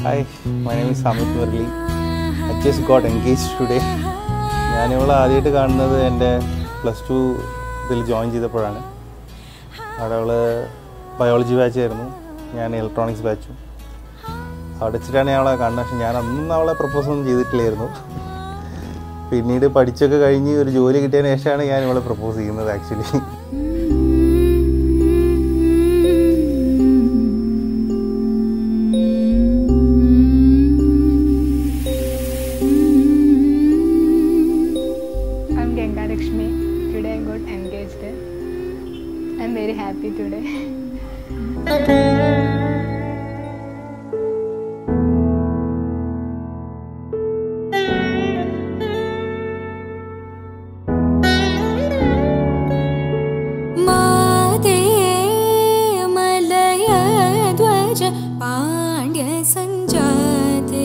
Hi my name is Amit Murali I just got engage today ഞാനിവളെ ആദ്യമായിട്ട് കാണുന്നത് എൻ്റെ പ്ലസ് ടു ഇതിൽ ജോയിൻ ചെയ്തപ്പോഴാണ് അവിടെ അവൾ ബയോളജി ബാച്ചായിരുന്നു ഞാൻ ഇലക്ട്രോണിക്സ് ബാച്ചും അവിടെ വെച്ചിട്ടാണ് ഞാൻ അവളെ കാണുന്നത് പക്ഷെ ഞാൻ അന്നും അവളെ പ്രപ്പോസ് ഒന്നും ചെയ്തിട്ടില്ലായിരുന്നു പിന്നീട് പഠിച്ചൊക്കെ കഴിഞ്ഞ് ഒരു ജോലി കിട്ടിയതിന് ശേഷമാണ് ഞാൻ ഇവളെ പ്രപ്പോസ് ചെയ്യുന്നത് actually I'm Ganga Lakshmi. Today I got engaged. I'm very happy today. माते मलयध्वज पाण्ड्यसञ्जाते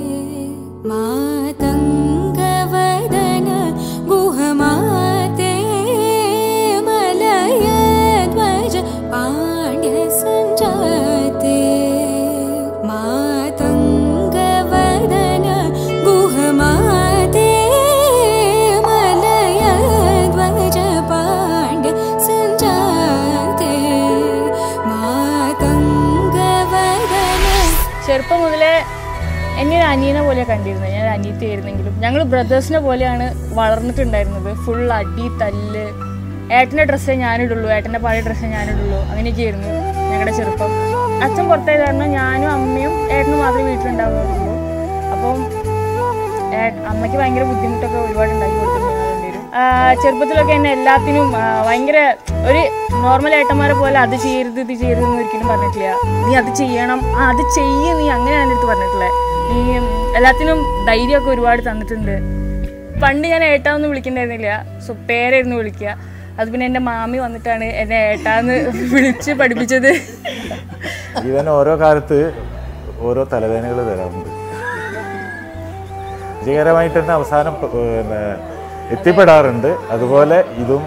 मातङ्गवदन गुहमाते मलयध्वज पाण्ड्यसञ्जाते मातङ्गवदन गुहमाते मलयध्वज पाण्ड्य सञ्जाते मातङ्गवदन ചെറുപ്പം മുതലേ എന്നെ ഒരു അനിയനെ പോലെ കണ്ടിരുന്നത് ഞാൻ ഒരു അനിയത്തിയായിരുന്നെങ്കിലും ഞങ്ങൾ ബ്രദേഴ്സിനെ പോലെയാണ് വളർന്നിട്ടുണ്ടായിരുന്നത് ഫുൾ അടി തല്ല് ഏട്ടൻ്റെ ഡ്രസ്സേ ഞാനിടുള്ളൂ ഏട്ടൻ്റെ പഴയ ഡ്രസ്സേ ഞാനിടുള്ളൂ അങ്ങനെയൊക്കെയായിരുന്നു ഞങ്ങളുടെ ചെറുപ്പം അച്ഛൻ പുറത്തായത് കാരണം ഞാനും അമ്മയും ഏട്ടനും മാത്രമേ വീട്ടിലുണ്ടാവുകയുള്ളൂ അപ്പം ഏ- അമ്മയ്ക്ക് ഭയങ്കര ബുദ്ധിമുട്ടൊക്കെ ഒരുപാട് ഉണ്ടാക്കി കൊടുത്തിട്ടുണ്ട് രണ്ടുപേരും ആ, ചെറുപ്പത്തിലൊക്കെ എന്നെ എല്ലാത്തിനും ആ, ഭയങ്കര ഒരു നോർമൽ ഏട്ടന്മാരെ പോലെ അത് ചെയ്യരുത് ഇത് ചെയ്യരുത് എന്ന് ഒരിക്കലും പറഞ്ഞിട്ടില്ല നീ അത് ചെയ്യണം ആ അത് ചെയ്യ നീ അങ്ങനെ എൻ്റെ അടുത്ത് പറഞ്ഞിട്ടില്ലേ നീ ഉം, എല്ലാത്തിനും ധൈര്യമൊക്കെ ഒരുപാട് തന്നിട്ടുണ്ട് പണ്ട് ഞാൻ ഏട്ടാന്ന് വിളിക്കണ്ടായിരുന്നില്ല സോ പേരായിരുന്നു വിളിക്കുക അത് പിന്നെ എൻ്റെ മാമി വന്നിട്ടാണ് എന്നെ ഏട്ടാന്ന് വിളിച്ച് പഠിപ്പിച്ചത് ജീവൻ ഓരോ കാലത്ത് ഓരോ തലവേദനകൾ തരാറുണ്ട് വിജയകരമായിട്ട് തന്നെ അവസാനം പ- പിന്നെ എത്തിപ്പെടാറുണ്ട് അതുപോലെ ഇതും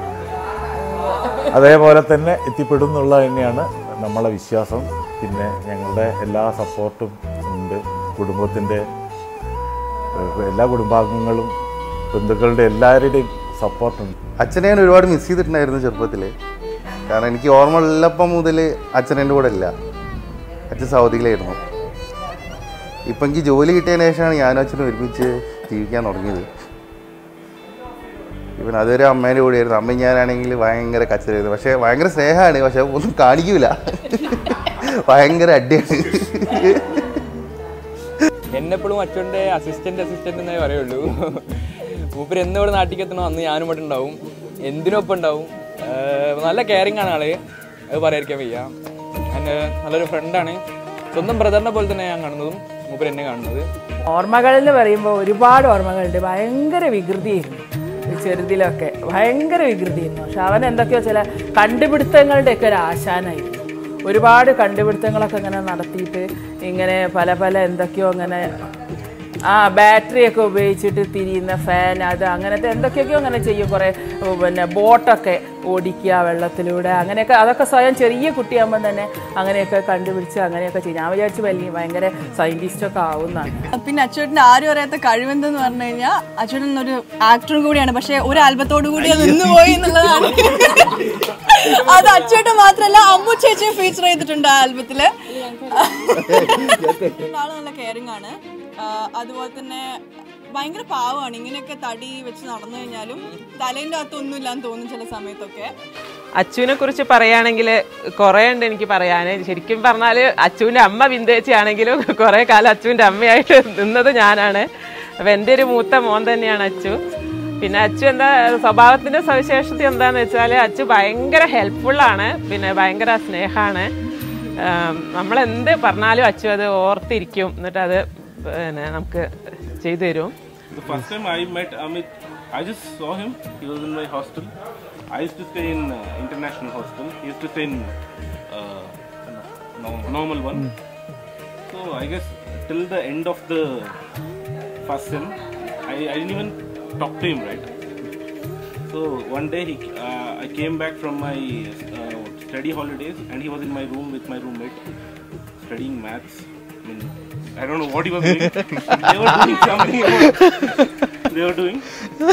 അതേപോലെ തന്നെ എത്തിപ്പെടും എന്നുള്ള തന്നെയാണ് നമ്മളെ വിശ്വാസം പിന്നെ ഞങ്ങളുടെ എല്ലാ സപ്പോർട്ടും ഉണ്ട് കുടുംബത്തിൻ്റെ ഏഹ്, എല്ലാ കുടുംബാംഗങ്ങളും ബന്ധുക്കളുടെ എല്ലാവരുടെയും സപ്പോർട്ടുണ്ട് അച്ഛനെ ഞാൻ ഒരുപാട് മിസ് ചെയ്തിട്ടുണ്ടായിരുന്നു ചെറുപ്പത്തിൽ കാരണം എനിക്ക് ഓർമ്മ ഉള്ളപ്പം മുതൽ അച്ഛൻ എൻ്റെ കൂടെ ഇല്ല അച്ഛൻ സൗദിയിലായിരുന്നു ഇപ്പം എനിക്ക് ജോലി കിട്ടിയതിന് ശേഷമാണ് ഞാനും അച്ഛനും ഒരുമിച്ച് ജീവിക്കാൻ തുടങ്ങിയത് ഇവൻ അതുവരെ അമ്മേൻ്റെ കൂടെയായിരുന്നു അമ്മയും ഞാനാണെങ്കിൽ ഭയങ്കര കച്ചറായിരുന്നു പക്ഷേ ഭയങ്കര സ്നേഹമാണ് പക്ഷെ ഒന്നും കാണിക്കൂല ഭയങ്കര അടിയാണ് എന്നെപ്പോഴും അച്ഛൻ്റെ അസിസ്റ്റന്റ് അസിസ്റ്റന്റ് എന്നേ പറയുള്ളൂ മൂപ്പര് എന്ന് ഇവിടെ നാട്ടിലേക്ക് എത്തണോ അന്ന് ഞാനും ഇവിടെ ഉണ്ടാവും എന്തിനൊപ്പം ഉണ്ടാവും ഏഹ് നല്ല കെയറിങ് ആണ് ആള് അത് പറയാതിരിക്കാൻ വയ്യ എൻ്റെ നല്ലൊരു ഫ്രണ്ടാണ് സ്വന്തം ബ്രദറിനെ പോലെ തന്നെ ഞാൻ കാണുന്നതും മൂപ്പര് എന്നെ കാണുന്നത് ഓർമ്മകൾ എന്ന് പറയുമ്പോൾ ഒരുപാട് ഓർമ്മകളുണ്ട് ഭയങ്കര വികൃതിയായിരുന്നു ഈ ചെറുതിലൊക്കെ ഭയങ്കര വികൃതിയായിരുന്നു പക്ഷെ അവൻ എന്തൊക്കെയോ ചില കണ്ടുപിടുത്തങ്ങളുടെയൊക്കെ ഒരു ആശാനായിരുന്നു ഒരുപാട് കണ്ടുപിടുത്തങ്ങളൊക്കെ ഇങ്ങനെ നടത്തിയിട്ട് ഇങ്ങനെ പല പല എന്തൊക്കെയോ ഇങ്ങനെ ആ ബാറ്ററി ഒക്കെ ഉപയോഗിച്ചിട്ട് തിരിയുന്ന ഫാൻ അത് അങ്ങനത്തെ എന്തൊക്കെയൊക്കെയോ അങ്ങനെ ചെയ്യും കുറേ ഉം, പിന്നെ ബോട്ടൊക്കെ ഓടിക്കുക വെള്ളത്തിലൂടെ അങ്ങനെയൊക്കെ അതൊക്കെ സ്വയം ചെറിയ കുട്ടിയാകുമ്പോൾ തന്നെ അങ്ങനെയൊക്കെ കണ്ടുപിടിച്ച് അങ്ങനെയൊക്കെ ചെയ്യും ഞാൻ വിചാരിച്ചു വലിയ ഭയങ്കര സയൻറ്റിസ്റ്റൊക്കെ ആവുന്നതാണ് പിന്നെ അച്ചോട്ടിന്റെ ആരും അറിയാത്ത കഴിവെന്തെന്ന് പറഞ്ഞു കഴിഞ്ഞാൽ അച്ചോട്ടൻ ഒരു ആക്ടറും കൂടിയാണ് പക്ഷെ ഒരു ആൽബത്തോടു കൂടി അത് നിന്നുപോയി എന്നുള്ളതാണ് അത് അച്ചോട്ടൻ മാത്രല്ല അമ്മു ചേച്ചിയും ഫീച്ചർ ചെയ്തിട്ടുണ്ട് ആ ആൽബത്തില് ആള് നല്ല കെയറിങ് ആണ് ആ, അതുപോലെ തന്നെ ഭയങ്കര പാവമാണ് ഇങ്ങനെയൊക്കെ തടി വെച്ച് നടന്നു കഴിഞ്ഞാലും തലേൻ്റെ അകത്ത് ഒന്നുമില്ലാന്ന് തോന്നും ചില സമയത്തൊക്കെ അച്ചുവിനെ കുറിച്ച് പറയുകയാണെങ്കിൽ കുറേ ഉണ്ട് എനിക്ക് പറയാൻ ശരിക്കും പറഞ്ഞാൽ അച്ചുവിൻ്റെ അമ്മ ബിന്ദേച്ചി ആണെങ്കിലും കുറേ കാലം അച്ചുവിൻ്റെ അമ്മയായിട്ട് നിന്നത് ഞാനാണ് അപ്പം എൻ്റെ ഒരു മൂത്ത മോൻ തന്നെയാണ് അച്ചു പിന്നെ അച്ചു എന്താ സ്വഭാവത്തിൻ്റെ സവിശേഷത എന്താണെന്ന് വെച്ചാൽ അച്ചു ഭയങ്കര ഹെൽപ്ഫുള്ളാണ് പിന്നെ ഭയങ്കര സ്നേഹമാണ് നമ്മൾ എന്ത് പറഞ്ഞാലും അച്ചു അത് ഓർത്തിരിക്കും എന്നിട്ട് അത് പിന്നെ നമുക്ക് ചെയ്തു തരും The first time I met Amit, I just saw him. He was in my hostel. I used to stay in uh, international hostel. He used to stay in uh, no- normal one. So I guess till the end of the first sem, I, I didn't even talk to him, right? So one day he, uh, I came back from my uh, study holidays and he was in my room with my roommate studying maths. I mean, I don't know what he was doing. they were doing something. about- they were doing.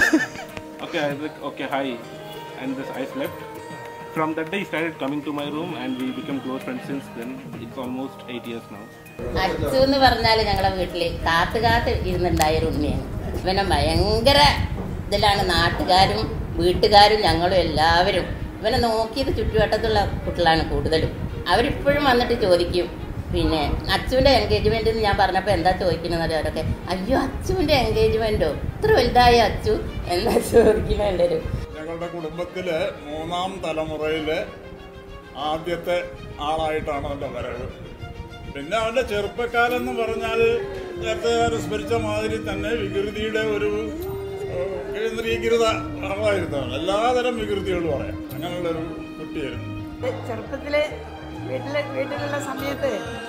Okay, I was like, okay, hi. And this, I slept. From that day, he started coming to my room, and we became close friends since then. It's almost eight years now. Achu എന്ന് പറഞ്ഞാൽ ഞങ്ങളെ വീട്ടിൽ കാത്തു കാത്ത് ഇരുന്നുണ്ടായ ഒരു ഉണ്ണിയാണ് ഇവനെ ഭയങ്കര ഇതിലാണ് നാട്ടുകാരും വീട്ടുകാരും ഞങ്ങളും എല്ലാവരും ഇവനെ നോക്കിയത് ചുറ്റുവട്ടത്തുള്ള കുട്ടികളാണ് കൂടുതലും അവരിപ്പോഴും വന്നിട്ട് ചോദിക്കും പിന്നെ അച്ചുവിൻ്റെ എൻഗേജ്മെൻ്റ് എന്ന് ഞാൻ പറഞ്ഞപ്പോൾ എന്താ ചോദിക്കുന്നത് അവരൊക്കെ അയ്യോ അച്ചുവിൻ്റെ എൻഗേജ്മെൻറ്റോ ഇത്ര വലുതായ അച്ചു എന്താ ചോദിക്കുന്നത് എല്ലാവരും ഞങ്ങളുടെ കുടുംബത്തിലെ മൂന്നാം തലമുറയിലെ ആദ്യത്തെ ആളായിട്ടാണ് അവൻ്റെ വരവ് പിന്നെ അവൻ്റെ ചെറുപ്പക്കാരെന്ന് പറഞ്ഞാൽ നേരത്തെ ഞാൻ സ്മരിച്ച മാതിരി തന്നെ വികൃതിയുടെ ഒരു ഏഹ്, കേന്ദ്രീകൃത ആളായിരുന്നു അവൻ എല്ലാതരം വികൃതികളും പറയാം അങ്ങനെയുള്ളൊരു കുട്ടിയായിരുന്നു ചെറുപ്പത്തില് വീട്ടില് വീട്ടിലുള്ള സമയത്ത്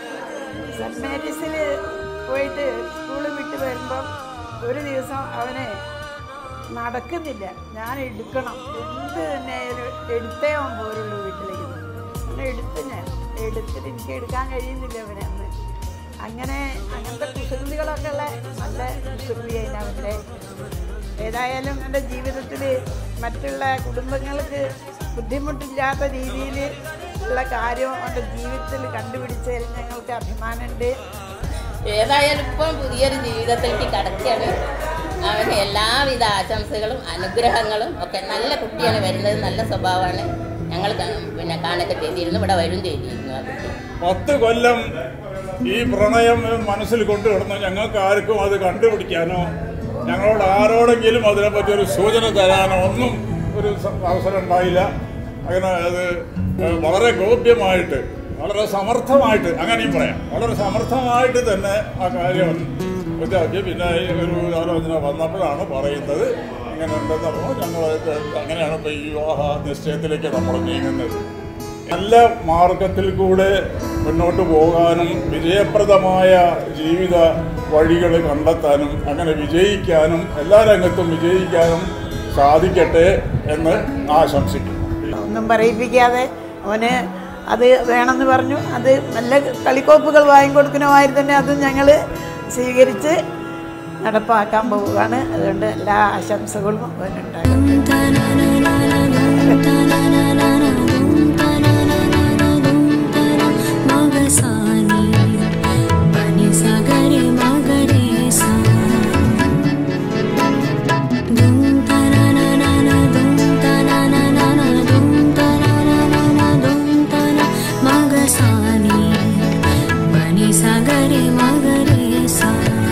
സെന്റ് മേരീസിൽ പോയിട്ട് സ്കൂളിൽ വിട്ട് വരുമ്പം ഒരു ദിവസം അവന് നടക്കുന്നില്ല ഞാൻ എടുക്കണം എന്ത് തന്നെ ആയാലും എടുത്തേ അവൻ പോരുള്ളൂ വീട്ടിലേക്ക് അങ്ങനെ എടുത്ത് ഞാൻ എടുത്തിട്ട് എനിക്ക് എടുക്കാൻ കഴിയുന്നില്ല അവനെ അന്ന് അങ്ങനെ അങ്ങനത്തെ കുസൃതികളൊക്കെ ഉള്ള നല്ല കുസൃതിയായിരുന്നു അവൻ്റെ ഏതായാലും എൻ്റെ ജീവിതത്തിൽ മറ്റുള്ള കുടുംബങ്ങൾക്ക് ബുദ്ധിമുട്ടില്ലാത്ത രീതിയിൽ ഉള്ള കാര്യം അവൻ്റെ ജീവിതത്തിൽ കണ്ടുപിടിച്ചതിൽ ഞങ്ങൾക്ക് അഭിമാനമുണ്ട് ഏതായാലും ഇപ്പം പുതിയൊരു ജീവിതത്തിലേക്ക് കടക്കുകയാണ് അവന് എല്ലാവിധ ആശംസകളും അനുഗ്രഹങ്ങളും ഒക്കെ നല്ല കുട്ടിയാണ് വരുന്നത് നല്ല സ്വഭാവമാണ് ഞങ്ങൾ ക- പിന്നെ കാണൊക്കെ ചെയ്തിരുന്നു ഇവിടെ വരും ചെയ്തിരുന്നു ആ കുട്ടി പത്ത് കൊല്ലം ഈ പ്രണയം മനസ്സിൽ കൊണ്ടുകിടന്നു ഞങ്ങൾക്ക് ആർക്കും അത് കണ്ടുപിടിക്കാനോ ഞങ്ങളോട് ആരോടെങ്കിലും അതിനെപ്പറ്റി ഒരു സൂചന തരാനോ ഒന്നും ഒരു സ- അവസരം ഉണ്ടായില്ല അങ്ങനെ അത് ഏഹ്, വളരെ ഗോപ്യമായിട്ട് വളരെ സമർത്ഥമായിട്ട് അങ്ങനെയും പറയാം വളരെ സമർത്ഥമായിട്ട് തന്നെ ആ കാര്യം ഇതാക്കി പിന്നെ ഈ ഒരു ആലോചന വന്നപ്പോഴാണ് പറയുന്നത് ഇങ്ങനെ ഉണ്ടെന്ന് പറഞ്ഞു ഞങ്ങൾ അങ്ങനെയാണ് ഇപ്പോൾ ഈ വിവാഹ നിശ്ചയത്തിലേക്ക് നമ്മൾ നീങ്ങുന്നത് നല്ല മാർഗത്തിൽ കൂടെ മുന്നോട്ട് പോകാനും വിജയപ്രദമായ ജീവിത വഴികൾ കണ്ടെത്താനും അങ്ങനെ വിജയിക്കാനും എല്ലാ രംഗത്തും വിജയിക്കാനും സാധിക്കട്ടെ എന്ന് ആശംസിക്കുന്നു ഒന്നും പറയിപ്പിക്കാതെ അവന് അത് വേണമെന്ന് പറഞ്ഞു അത് നല്ല കളിക്കോപ്പുകൾ വാങ്ങിക്കൊടുക്കുന്ന മാതിരി തന്നെ അത് ഞങ്ങൾ സ്വീകരിച്ച് നടപ്പാക്കാൻ പോവുകയാണ് അതുകൊണ്ട് എല്ലാ ആശംസകളും അവനുണ്ടാകും మగసాని పని సగరి మగరే సా దుం తనననన దుం తనననన దుం తనననన దుం తన మగసాని పని సగరి మగరే సా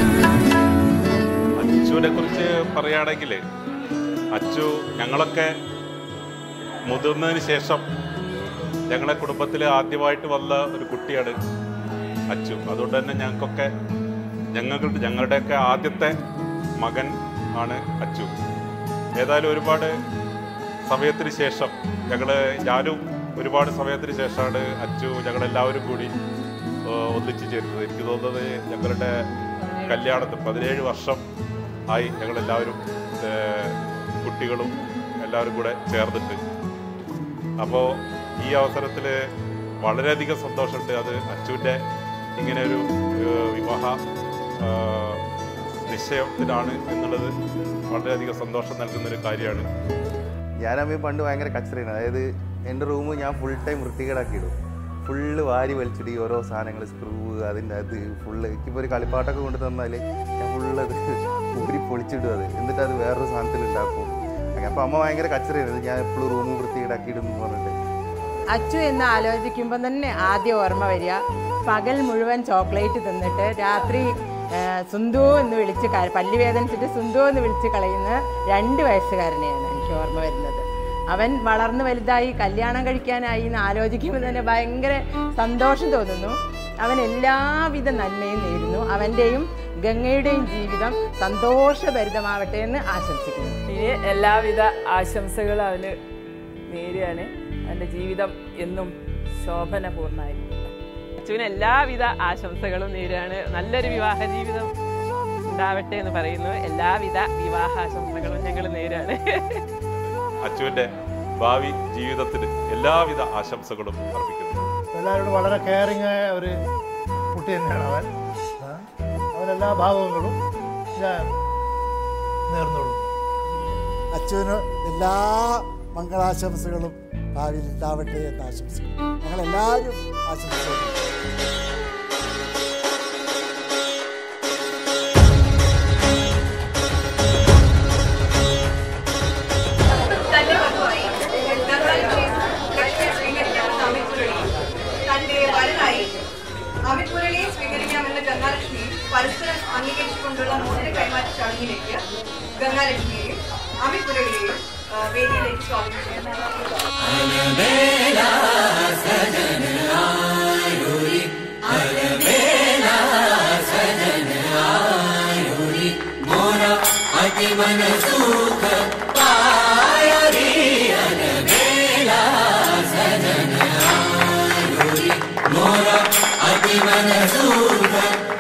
അച്ചുവിനെ കുറിച്ച് പറയുകയാണെങ്കിൽ അച്ചു ഞങ്ങളൊക്കെ മുതിർന്നതിന് ശേഷം ഞങ്ങളെ കുടുംബത്തിൽ ആദ്യമായിട്ട് വന്ന ഒരു കുട്ടിയാണ് അച്ചു അതുകൊണ്ട് തന്നെ ഞങ്ങൾക്കൊക്കെ ഞങ്ങളുടെ ഞങ്ങളുടെയൊക്കെ ആദ്യത്തെ മകൻ ആണ് അച്ചു ഏതായാലും ഒരുപാട് സമയത്തിന് ശേഷം ഞങ്ങൾ ഞാനും ഒരുപാട് സമയത്തിന് ശേഷമാണ് അച്ചു ഞങ്ങളെല്ലാവരും കൂടി ഏഹ്, ഒന്നിച്ചു ചേരുന്നത് എനിക്ക് തോന്നുന്നത് ഞങ്ങളുടെ കല്യാണത്തിന് പതിനേഴ് വർഷം ആയി ഞങ്ങളെല്ലാവരും ഏഹ്, കുട്ടികളും എല്ലാവരും കൂടെ ചേർന്നിട്ട് അപ്പോൾ ഈ അവസരത്തിൽ വളരെയധികം സന്തോഷമുണ്ട് അത് അച്ചുവിൻ്റെ ഇങ്ങനെ ഒരു ഏഹ്, വിവാഹ ഏഹ്, നിശ്ചയത്തിലാണ് എന്നുള്ളത് വളരെയധികം സന്തോഷം നൽകുന്നൊരു കാര്യമാണ് ഞാനമ്മ പണ്ട് ഭയങ്കര കച്ചറയാണ് അതായത് എൻ്റെ റൂം ഞാൻ ഫുൾ ടൈം വൃത്തികേടാക്കി ഇടും ഫുള്ള് വാരി വലിച്ചിട്ട് ഈ ഓരോ സാധനങ്ങൾ സ്ക്രൂ അതിൻ്റെ അത് ഫുള്ള് എനിക്കിപ്പോൾ ഒരു കളിപ്പാട്ടൊക്കെ കൊണ്ട് തന്നാൽ ഞാൻ ഫുള്ള് അത് ഊരി പൊളിച്ചിടും അത് എന്നിട്ട് അത് വേറൊരു സാധനത്തിൽ ഉണ്ടാക്കും അങ്ങനെ അപ്പോൾ അമ്മ ഭയങ്കര കച്ചറയാണ് ഇത് ഞാൻ എപ്പോഴും റൂം വൃത്തികേടാക്കി ഇടും എന്ന് പറഞ്ഞിട്ട് അച്ചു എന്ന് ആലോചിക്കുമ്പോൾ തന്നെ ആദ്യം ഓർമ്മ വരിക പകൽ മുഴുവൻ ചോക്ലേറ്റ് തിന്നിട്ട് രാത്രി ആ, സുന്ദു എന്ന് വിളിച്ച് ക- പല്ല് വേദനിച്ചിട്ട് സുന്ദു എന്ന് വിളിച്ച് കളയുന്ന രണ്ട് വയസ്സുകാരനെയാണ് എനിക്ക് ഓർമ്മ വരുന്നത് അവൻ വളർന്നു വലുതായി കല്യാണം കഴിക്കാനായി എന്ന് ആലോചിക്കുമ്പോൾ തന്നെ ഭയങ്കര സന്തോഷം തോന്നുന്നു അവൻ എല്ലാവിധ നന്മയും നേരുന്നു അവൻ്റെയും ഗംഗയുടെയും ജീവിതം സന്തോഷഭരിതമാവട്ടെ എന്ന് ആശംസിക്കുന്നു ഇനി എല്ലാവിധ ആശംസകളും അവന് നേരുകയാണ് അവൻ്റെ ജീവിതം എന്നും ശോഭനപൂർണ്ണമായിരിക്കും അച്ചുവിന് എല്ലാവിധ ആശംസകളും നേരുകയാണ് നല്ലൊരു വിവാഹ ജീവിതം ഉണ്ടാവട്ടെ എന്ന് പറയുന്നു എല്ലാവിധ വിവാഹാശംസകളും ഞങ്ങൾ നേരുകയാണ് അച്ചുവിൻ്റെ ഭാവി ജീവിതത്തിന് എല്ലാവിധ ആശംസകളും അർപ്പിക്കുന്നു എല്ലാവരോടും വളരെ കെയറിങ് ആയ ഒരു കുട്ടി തന്നെയാണ് അവൻ എല്ലാ ഭാവങ്ങളും ഞാൻ നേർന്നുകൊള്ളുന്നു അച്ഛന് എല്ലാ മംഗളാശംസകളും ഭാവിയിൽ ഉണ്ടാവട്ടെ എന്ന് ആശംസിക്കുന്നു ഞങ്ങളെല്ലാവരും ആശംസിക്കുന്നു തന്റെ പതിവായി ഗംഗാലക്ഷ്മി ലക്ഷ്മിയെ സ്വീകരിക്കാമെന്ന് അമിത് മുരളി തന്റെ വരനായി അമിത് മുരളിയെ സ്വീകരിക്കാമെന്ന ഗംഗാലക്ഷ്മിയെ പരസ്പരം അംഗീകരിച്ചുകൊണ്ടുള്ള മോതിര കൈമാറ്റ ചടങ്ങിലേക്ക് ഗംഗാലക്ഷ്മിയെയും അമിത് മുരളിയെയും ആ, വേദിയിലേക്ക് സ്വാഗതം मोरा अति मन सुख